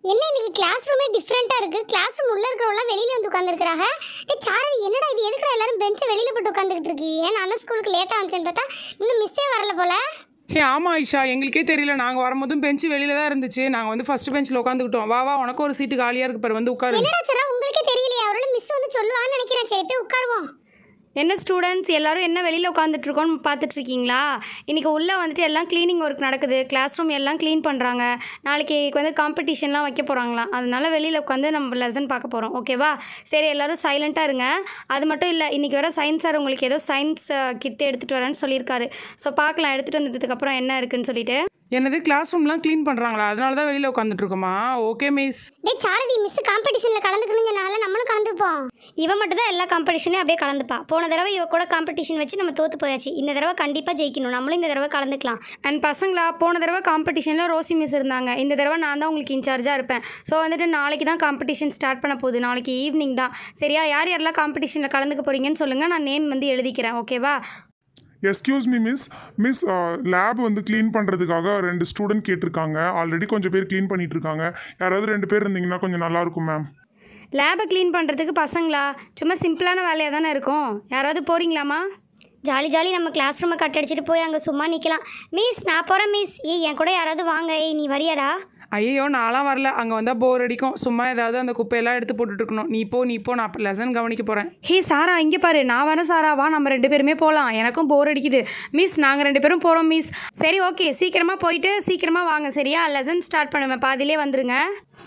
என்ன இன்னைக்கு கிளாஸ் ரூமே டிஃப்ரெண்ட்டாக இருக்குது கிளாஸ் ரூம் உள்ளே இருக்கிறவங்களாம் வெளியில் வந்து உட்காந்துருக்குறாங்க டே சாரதி என்னடா இது எதுக்குடா எல்லாரும் பெஞ்சை வெளியில் போட்டு உட்காந்துக்கிட்டு இருக்கீங்க நான் தான் ஸ்கூலுக்கு லேட்டாக வந்துச்சேன்னு பார்த்தா இன்னும் மிஸ்ஸே வரல போல ஹே ஆமாம் ஐஷா எங்களுக்கே தெரியல நாங்கள் வரும்போதும் பெஞ்சு வெளியில தான் இருந்துச்சு நாங்கள் வந்து ஃபர்ஸ்ட் பெஞ்சில் உட்காந்துக்கிட்டோம் வா வா உனக்கு ஒரு சீட்டு காலியாக இருக்கு பாரு வந்து உட்காரு என்னடா சரா உங்களுக்கே தெரியலையா அவரோட மிஸ் வந்து சொல்லுவான்னு நினைக்கிறேன் சரி போய் உட்காருவோம் என்ன ஸ்டூடெண்ட்ஸ் எல்லாரும் என்ன வெளியில் உட்காந்துட்டு இருக்கோம்னு பார்த்துட்டு இருக்கீங்களா இன்றைக்கி உள்ளே வந்துட்டு எல்லாம் க்ளீனிங் ஒர்க் நடக்குது கிளாஸ் ரூம் எல்லாம் க்ளீன் பண்ணுறாங்க நாளைக்கு வந்து காம்படிஷன்லாம் வைக்க போகிறாங்களாம் அதனால வெளியில் உட்காந்து நம்ம லெசன் பார்க்க போகிறோம் ஓகேவா சரி எல்லாரும் சைலண்ட்டாக இருங்க அது மட்டும் இல்லை இன்றைக்கி வர சயின்ஸ் சார் உங்களுக்கு ஏதோ சயின்ஸ் கிட் எடுத்துகிட்டு வரேன்னு சொல்லியிருக்காரு ஸோ பார்க்கலாம் எடுத்துகிட்டு வந்ததுக்கப்புறம் என்ன இருக்குன்னு சொல்லிட்டு என்னது கிளாஸ் ரூம்லாம் க்ளீன் பண்ணுறாங்களா அதனால தான் வெளியில் உட்காந்துட்டு இருக்கோமா ஓகே மிஸ் டே சாரதி மிஸ் காம்படிஷனில் கலந்துக்கணும்னு சொன்னால நம்மளும் கலந்துப்போம் இவ மட்டும் தான் எல்லா காம்படிஷன்லையும் அப்படியே கலந்துப்பா போன தடவை இவ கூட காம்படிஷன் வச்சு நம்ம தோத்து போயாச்சு இந்த தடவை கண்டிப்பாக ஜெயிக்கணும் நம்மளும் இந்த தடவை கலந்துக்கலாம் அண்ட் பசங்களா போன தடவை காம்படிஷனில் ரோசி மிஸ் இருந்தாங்க இந்த தடவை நான் தான் உங்களுக்கு இன்சார்ஜாக இருப்பேன் ஸோ வந்துட்டு நாளைக்கு தான் காம்படிஷன் ஸ்டார்ட் பண்ண போகுது நாளைக்கு ஈவினிங் தான் சரியா யார் யாரெல்லாம் காம்படிஷனில் கலந்துக்க போகிறீங்கன்னு சொல்லுங்கள் நான் நேம் வந்து எழுதிக்கிறேன் ஓகேவா excuse me miss miss lab வந்து க்ளீன் பண்ணுறதுக்காக ரெண்டு ஸ்டூடெண்ட் கேட்டிருக்காங்க ஆல்ரெடி கொஞ்சம் பேர் க்ளீன் பண்ணிட்டு இருக்காங்க யாராவது ரெண்டு பேர் இருந்தீங்கன்னா கொஞ்சம் நல்லா இருக்கும் மேம் லேபை க்ளீன் பண்ணுறதுக்கு பசங்களா சும்மா சிம்பிளான வேலையாக தானே இருக்கும் யாராவது போகிறீங்களாமா ஜாலி ஜாலி நம்ம கிளாஸ் ரூமை கட் அடிச்சிட்டு போய் அங்கே சும்மா நிற்கலாம் மிஸ் நான் போகிறேன் மிஸ் ஏய் என் கூட யாராவது வாங்க ஏய் நீ வரியாடா ஐயோ நான்லாம் வரல அங்கே வந்தால் போர் அடிக்கும் சும்மா ஏதாவது அந்த குப்பையெல்லாம் எடுத்து போட்டுட்டு இருக்கணும் நீ போ நீ போ நான் லெசன் கவனிக்க போகிறேன் ஹே சாரா இங்கே பாரு நான் வரேன் சாரா வா நம்ம ரெண்டு பேருமே போகலாம் எனக்கும் போர் அடிக்குது மிஸ் நாங்கள் ரெண்டு பேரும் போகிறோம் மிஸ் சரி ஓகே சீக்கிரமாக போயிட்டு சீக்கிரமாக வாங்க சரியா லெசன் ஸ்டார்ட் பண்ணுவேன் பாதியிலே வந்துருங்க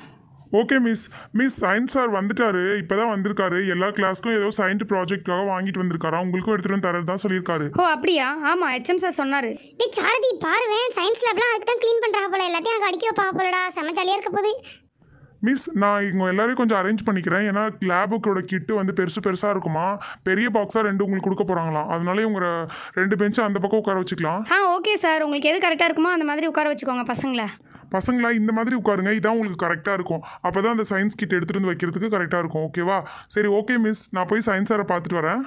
okay miss miss science sir வந்துட்டாரு இப்போ தான் வந்திருக்காரு எல்லா கிளாஸ்க்கும் ஏதோ சயின்ஸ் ப்ராஜெக்ட்காக வாங்கிட்டு வந்திருக்காரா உங்களுக்கும் எடுத்துகிட்டு வந்து தரது தான் சொல்லியிருக்காரு ஓ அப்படியா ஆமாம் ஹெச்எம் சார் சொன்னார் டே சாரதி பாருவேன் சயின்ஸ் லேப்லாம் அதுக்கு தான் க்ளீன் பண்ணுறாங்க போல எல்லாத்தையும் அங்கே அடிக்க வைப்பா போலடா செம்ம ஜாலியாக இருக்க போகுது மிஸ் நான் இவங்க எல்லாரையும் கொஞ்சம் அரேஞ்ச் பண்ணிக்கிறேன் ஏன்னா லேபுக்கோட கிட்டு வந்து பெருசு பெருசாக இருக்குமா பெரிய பாக்ஸாக ரெண்டு உங்களுக்கு கொடுக்க போகிறாங்களாம் அதனால இவங்க ரெண்டு பெஞ்சை அந்த பக்கம் உட்கார வச்சுக்கலாம் ஆ ஓகே சார் உங்களுக்கு எது கரெக்டாக இருக்குமோ அந்த மாதிரி உட்கார வச்சுக்கோங்க பசங்களை பசங்களா இந்த மாதிரி உட்காருங்க இதான் உங்களுக்கு கரெக்டாக இருக்கும் அப்போ தான் அந்த சயின்ஸ் கிட் எடுத்துகிட்டு வந்து வைக்கிறதுக்கு கரெக்டாக இருக்கும் ஓகேவா சரி ஓகே மிஸ் நான் போய் சயின்ஸ் சாரை பார்த்துட்டு வரேன்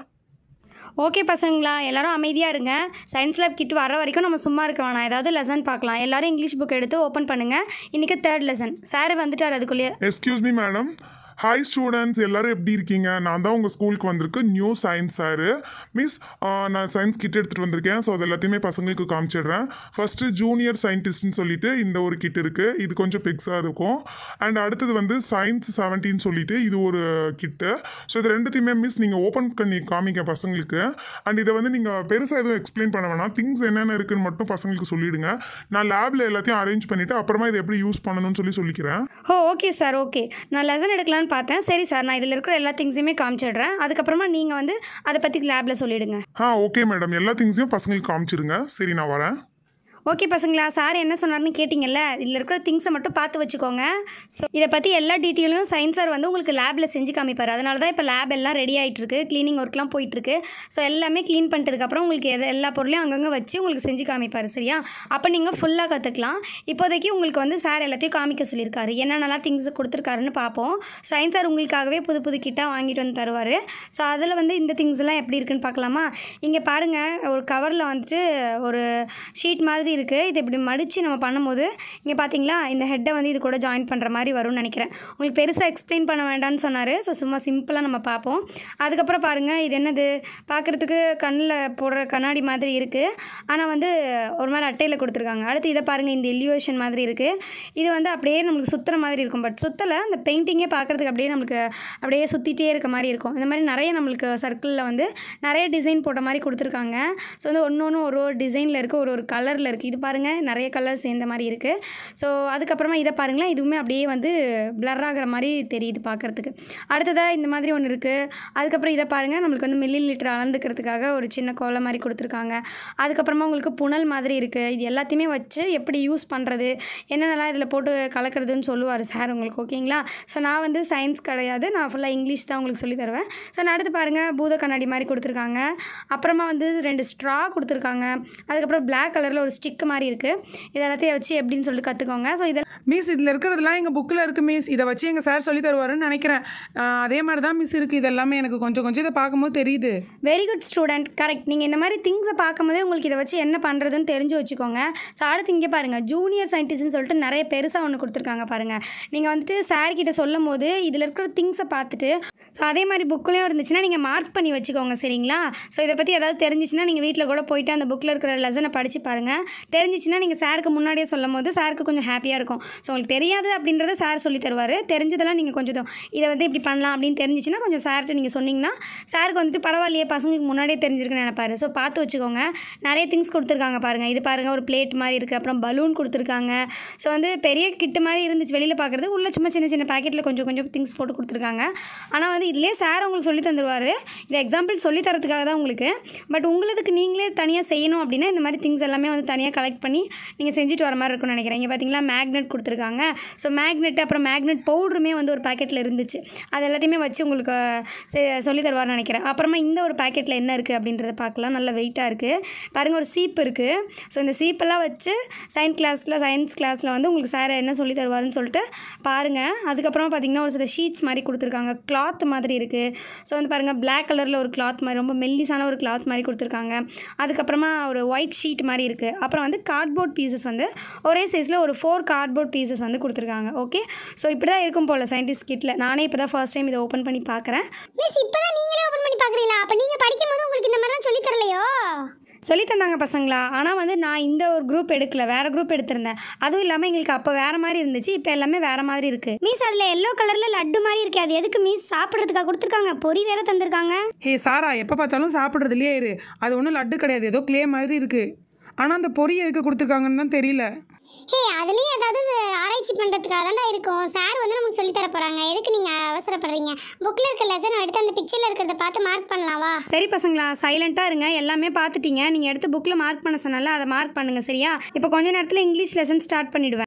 ஓகே பசங்களா எல்லாரும் அமைதியாக இருங்க சயின்ஸ் லேப் கிட்ட வர வரைக்கும் நம்ம சும்மா இருக்க வேணாம் ஏதாவது லெசன் பார்க்கலாம் எல்லாரும் இங்கிலீஷ் புக் எடுத்து ஓப்பன் பண்ணுங்கள் இன்றைக்கி தேர்ட் லெசன் சார் வந்துட்டார் அதுக்குள்ளேயே excuse me madam hi students எல்லாரும் எப்படி இருக்கீங்க நான் தான் உங்கள் ஸ்கூலுக்கு வந்திருக்கு நியூ சயின்ஸ் சார் மிஸ் நான் சயின்ஸ் கிட் எடுத்துகிட்டு வந்திருக்கேன் ஸோ அது எல்லாத்தையுமே பசங்களுக்கு காமிச்சிடுறேன் ஃபஸ்ட்டு ஜூனியர் சயின்டிஸ்ட்னு சொல்லிட்டு இந்த ஒரு கிட் இருக்குது இது கொஞ்சம் பெக்ஸாக இருக்கும் அண்ட் அடுத்தது வந்து சயின்ஸ் செவன்டீன் சொல்லிட்டு இது ஒரு கிட்டு ஸோ இது ரெண்டுத்தையுமே மிஸ் நீங்கள் ஓப்பன் பண்ணி காமிங்க பசங்களுக்கு அண்ட் இதை வந்து நீங்கள் பெருசாக எதுவும் எக்ஸ்பிளைன் பண்ண வேணாம் திங்ஸ் என்னென்ன இருக்குன்னு மட்டும் பசங்களுக்கு சொல்லிவிடுங்க நான் லேபில் எல்லாத்தையும் அரேஞ்ச் பண்ணிவிட்டு அப்புறமா இதை எப்படி யூஸ் பண்ணணும்னு சொல்லி சொல்லிக்கிறேன் ஓ ஓகே சார் ஓகே நான் லெசன் எடுக்கலான்னு பார்த்தேன் சரி சார் நான் இதில் இருக்கிற எல்லா திங்ஸையுமே காமிச்சிடுறேன் அதுக்கப்புறமா நீங்கள் வந்து அதை பற்றி லேபில் சொல்லிவிடுங்க ஆ ஓகே மேடம் எல்லா திங்ஸையும் பசங்களுக்கு காமிச்சிருங்க சரி நான் வரேன் ஓகே பசங்களா சார் என்ன சொன்னார்னு கேட்டிங்கல்ல இதில் இருக்கிற திங்ஸை மட்டும் பார்த்து வச்சுக்கோங்க ஸோ இதை பற்றி எல்லா டீட்டெயிலும் சயின்ஸ் சார் வந்து உங்களுக்கு லேபில் செஞ்சு காமிப்பார் அதனால தான் இப்போ லேப் எல்லாம் ரெடி ஆகிட்டு இருக்கு க்ளீனிங் ஒர்க்லாம் போயிட்டுருக்கு ஸோ எல்லாமே க்ளீன் பண்ணிட்டதுக்கப்புறம் உங்களுக்கு எது எல்லா பொருளையும் அங்கங்கே வச்சு உங்களுக்கு செஞ்சு காமிப்பார் சரியா அப்போ நீங்கள் ஃபுல்லாக கற்றுக்கலாம் இப்போதைக்கு உங்களுக்கு வந்து சார் எல்லாத்தையும் காமிக்க சொல்லியிருக்காரு என்னென்னலாம் திங்ஸ் கொடுத்துருக்காருன்னு பார்ப்போம் சயின்ஸ் சார் உங்களுக்காகவே புது புது கிட்டாக வாங்கிட்டு வந்து தருவார் ஸோ அதில் வந்து இந்த திங்ஸ் எல்லாம் எப்படி இருக்குன்னு பார்க்கலாமா இங்கே பாருங்கள் ஒரு கவரில் வந்துட்டு ஒரு ஷீட் மாதிரி இருக்குது இது இப்படி மடித்து நம்ம பண்ணும்போது இங்கே பார்த்தீங்களா இந்த ஹெட்டை வந்து இது கூட ஜாயின் பண்ணுற மாதிரி வரும்னு நினைக்கிறேன் உங்களுக்கு பெருசாக எக்ஸ்பிளைன் பண்ண வேண்டாம்னு சொன்னார் ஸோ சும்மா சிம்பிளாக நம்ம பார்ப்போம் அதுக்கப்புறம் பாருங்கள் இது என்னது பார்க்குறதுக்கு கண்ணில் போடுற கண்ணாடி மாதிரி இருக்குது ஆனால் வந்து ஒரு மாதிரி அட்டையில் கொடுத்துருக்காங்க அடுத்து இதை பாருங்கள் இந்த எலிவேஷன் மாதிரி இருக்குது இது வந்து அப்படியே நம்மளுக்கு சுற்றுற மாதிரி இருக்கும் பட் சுத்தலை அந்த பெயிண்டிங்கே பார்க்குறதுக்கு அப்படியே நம்மளுக்கு அப்படியே சுற்றிட்டே இருக்க மாதிரி இருக்கும் இந்த மாதிரி நிறைய நம்மளுக்கு சர்க்கிளில் வந்து நிறைய டிசைன் போட்ட மாதிரி கொடுத்துருக்காங்க ஸோ வந்து ஒன்று ஒன்று ஒரு ஒரு டிசைனில் இருக்குது ஒரு ஒரு கலரில் இருக்குது இது பாருங்கள் நிறைய கலர் சேர்ந்த மாதிரி இருக்குது ஸோ அதுக்கப்புறமா இதை பாருங்களேன் இதுவுமே அப்படியே வந்து பிளர் ஆகிற மாதிரி தெரியுது பார்க்குறதுக்கு அடுத்ததாக இந்த மாதிரி ஒன்று இருக்குது அதுக்கப்புறம் இதை பாருங்கள் நம்மளுக்கு வந்து மில்லி லிட்டர் அளந்துக்கிறதுக்காக ஒரு சின்ன கோலை மாதிரி கொடுத்துருக்காங்க அதுக்கப்புறமா உங்களுக்கு புனல் மாதிரி இருக்குது இது எல்லாத்தையுமே வச்சு எப்படி யூஸ் பண்ணுறது என்னென்னலாம் இதில் போட்டு கலக்கிறதுன்னு சொல்லுவார் சார் உங்களுக்கு ஓகேங்களா ஸோ நான் வந்து சயின்ஸ் கிடையாது நான் ஃபுல்லாக இங்கிலீஷ் தான் உங்களுக்கு சொல்லி தருவேன் ஸோ நான் அடுத்து பாருங்கள் பூத கண்ணாடி மாதிரி கொடுத்துருக்காங்க அப்புறமா வந்து ரெண்டு ஸ்ட்ரா கொடுத்துருக்காங்க அதுக்கப்புறம் Black கலரில் ஒரு ஸ்டிக் ஸ்டிக் மாதிரி இருக்குது இது எல்லாத்தையும் வச்சு எப்படின்னு சொல்லிட்டு கற்றுக்கோங்க ஸோ இதில் மிஸ் இதில் இருக்கிறதெல்லாம் எங்கள் புக்கில் இருக்குது மிஸ் இதை வச்சு எங்கள் சார் சொல்லி தருவாருன்னு நினைக்கிறேன் ஆஹ் அதே மாதிரி தான் மிஸ் இருக்குது இது எல்லாமே எனக்கு கொஞ்சம் கொஞ்சம் இதை பார்க்கும்போது தெரியுது வெரி குட் ஸ்டூடெண்ட் கரெக்ட் நீங்கள் இந்த மாதிரி திங்ஸை பார்க்கும்போதே உங்களுக்கு இதை வச்சு என்ன பண்ணுறதுன்னு தெரிஞ்சு வச்சுக்கோங்க ஸோ அடுத்து இங்கே பாருங்கள் ஜூனியர் சயின்டிஸ்ட்னு சொல்லிட்டு நிறைய பெருசாக ஒன்று கொடுத்துருக்காங்க பாருங்கள் நீங்கள் வந்துட்டு சார் கிட்ட சொல்லும் போது இதில் இருக்கிற திங்ஸை பார்த்துட்டு ஸோ அதே மாதிரி புக்லேயும் இருந்துச்சுன்னா நீங்கள் மார்க் பண்ணி வச்சுக்கோங்க சரிங்களா ஸோ இதை பற்றி ஏதாவது தெரிஞ்சிச்சுன்னா நீங்கள் வீட்டில் கூட போயிட்டு அந்த புக்கில் இருக்கிற லெசனை படித்து பாருங்கள் தெரிஞ்சிச்சுன்னா நீங்கள் சாருக்கு முன்னாடியே சொல்லும் போது சாருக்கு கொஞ்சம் ஹாப்பியாக இருக்கும் ஸோ உங்களுக்கு தெரியாது அப்படின்றத சார் சொல்லி தருவார் தெரிஞ்சதெல்லாம் நீங்கள் கொஞ்சம் இதோ- இதை வந்து இப்படி பண்ணலாம் அப்படின்னு தெரிஞ்சிச்சுன்னா கொஞ்சம் சார்கிட்ட நீங்கள் சொன்னீங்கன்னா சாருக்கு வந்துட்டு பரவாயில்லையே பசங்களுக்கு முன்னாடியே தெரிஞ்சிருக்குன்னு நினைப்பாரு ஸோ பார்த்து வச்சுக்கோங்க நிறைய திங்ஸ் கொடுத்துருக்காங்க பாருங்கள் இது பாருங்கள் ஒரு பிளேட் மாதிரி இருக்குது அப்புறம் பலூன் கொடுத்துருக்காங்க ஸோ வந்து பெரிய கிட்டு மாதிரி இருந்துச்சு வெளியில் பார்க்குறது உள்ள சும்மா சின்ன சின்ன பாக்கெட்டில் கொஞ்சம் கொஞ்சம் திங்ஸ் போட்டு கொடுத்துருக்காங்க ஆனால் வந்து இதுலேயே சார் உங்களுக்கு சொல்லி தந்துருவார் இது எக்ஸாம்பிள் சொல்லி தரதுக்காக தான் உங்களுக்கு பட் உங்களுதுக்கு நீங்களே தனியாக செய்யணும் அப்படின்னா இந்த மாதிரி திங்ஸ் எல்லாமே வந்து தனியாக கலெக்ட் பண்ணி நீங்கள் செஞ்சுட்டு வர மாதிரி இருக்கும்னு நினைக்கிறேன் இங்கே பார்த்தீங்களா மேக்னெட் கொடுத்துருக்காங்க ஸோ மேக்னெட் அப்புறம் மேக்னெட் பவுடருமே வந்து ஒரு பாக்கெட்டில் இருந்துச்சு அது எல்லாத்தையுமே வச்சு உங்களுக்கு செ- சொல்லி தருவார்னு நினைக்கிறேன் அப்புறமா இந்த ஒரு பாக்கெட்டில் என்ன இருக்குது அப்படின்றத பார்க்கலாம் நல்ல வெயிட்டாக இருக்குது பாருங்கள் ஒரு சீப் இருக்குது ஸோ இந்த சீப்பெல்லாம் வச்சு சயின்ஸ் கிளாஸில் சயின்ஸ் கிளாஸில் வந்து உங்களுக்கு சார் என்ன சொல்லி தருவாருன்னு சொல்லிட்டு பாருங்கள் அதுக்கப்புறமா பார்த்தீங்கன்னா ஒரு சில ஷீட்ஸ் மாதிரி கொடுத்துருக்காங்க கிளாத் மாதிரி இருக்குது ஸோ வந்து பாருங்கள் Black கலரில் ஒரு கிளாத் மாதிரி ரொம்ப மெல்லிசான ஒரு கிளாத் மாதிரி கொடுத்துருக்காங்க அதுக்கப்புறமா ஒரு ஒயிட் ஷீட் மாதிரி இருக்குது அப்புறம் வந்து கார்ட்போர்ட் பீசஸ் வந்து ஒரே சைஸில் ஒரு ஃபோர் கார்ட்போர்ட் பீசஸ் வந்து கொடுத்துருக்காங்க ஓகே ஸோ இப்படி தான் இருக்கும் போல் சயின்டிஸ்ட் கிட்டில் நானே இப்போ தான் ஃபர்ஸ்ட் டைம் இதை ஓப்பன் பண்ணி பார்க்குறேன் மிஸ் இப்பதான் நீங்களே ஓபன் பண்ணி பாக்குறீங்களா அப்ப நீங்க படிக்கும் போது உங்களுக்கு இந்த மாதிரிலாம் சொல்லி தரலையோ சொல்லி தந்தாங்க பசங்களா ஆனால் வந்து நான் இந்த ஒரு குரூப் எடுக்கல வேறு குரூப் எடுத்திருந்தேன் அதுவும் இல்லாமல் எங்களுக்கு அப்போ வேறு மாதிரி இருந்துச்சு இப்போ எல்லாமே வேறு மாதிரி இருக்குது மிஸ் அதில் எல்லோ கலரில் லட்டு மாதிரி இருக்கு அது எதுக்கு மிஸ் சாப்பிட்றதுக்காக கொடுத்துருக்காங்க பொரி வேற தந்திருக்காங்க ஹே சாரா எப்போ பார்த்தாலும் சாப்பிட்றதுலையே இரு அது ஒன்றும் லட்டு கிடையாது ஏதோ க்ளே மாதிரி இருக்குது ஆனால் அந்த பொரி எதுக்கு கொடுத்துருக்காங்கன்னு தான் தெரியல ஹே அதுலயும் ஏதாவது ஆராய்ச்சி பண்றதுக்காக தான்டா இருக்கும் சார் வந்து நமக்கு சொல்லி தர போறாங்க எதுக்கு நீங்க அவசரப்படுறீங்க புக்ல இருக்க லெசன் எடுத்து அந்த பிக்சர்ல இருக்கிறத பார்த்து மார்க் பண்ணலாம் வா சரி பசங்களா சைலண்ட்டாக இருங்க எல்லாமே பார்த்துட்டீங்க நீங்கள் எடுத்து புக்கில் மார்க் பண்ண சொன்னால அதை மார்க் பண்ணுங்கள் சரியா இப்போ கொஞ்ச நேரத்தில் இங்கிலீஷ் லெசன் ஸ்டார்ட் பண்ணிவிடுவேன்